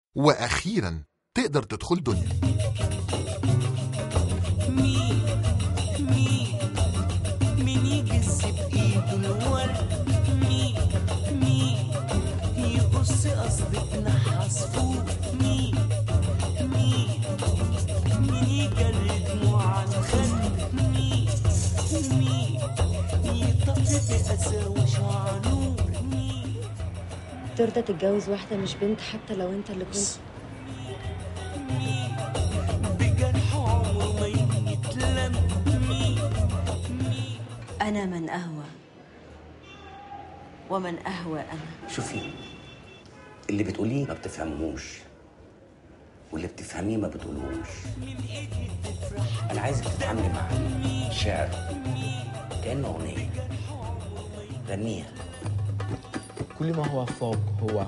وأخيرا تقدر تدخل دنيا مين مين مين يجز بإيده الورد مين مين يقص قصدتنا عصفور مين مين مين يجري دموع على الخد مين مين يطفي بقساوة شعر نور مين ترضى تتجوز واحدة مش بنت حتى لو انت اللي كنت مين بجرح عمره ما يتلم مين مين أنا من أهوى ومن أهوى أنا شوفي اللي بتقوليه ما بتفهمهوش واللي بتفهميه ما بتقولهوش انا عايزك تتعاملي مع الشعر كانه اغنيه غنيها كل ما هو فوق هو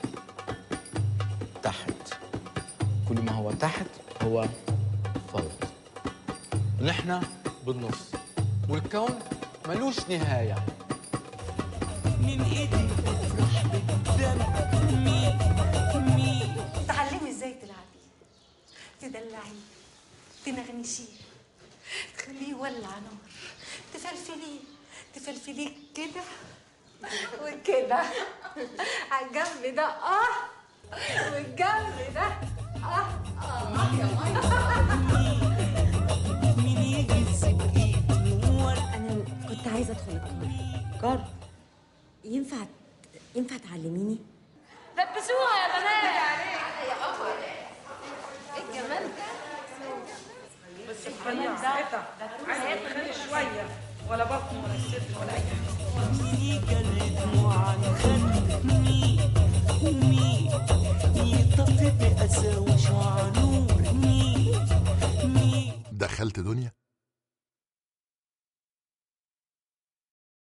تحت كل ما هو تحت هو فوق نحن بالنص والكون ملوش نهاية من ايدي تفرح بالدم مين مين تعلمي ازاي تلعبي تدلعيه تنغنشيه تخليه يولع نار تفلفليه تفلفليه كده وكده على الجنب ده اه والجنب ده اه مين يجز بايده الورد أنا كنت عايزة أدخل الكار كار ينفع ينفع تعلميني؟ لبسوها يا بنات مين يجري دموع على الخد مين مين يطفي بقساوة شعر نور مين مين دخلت دنيا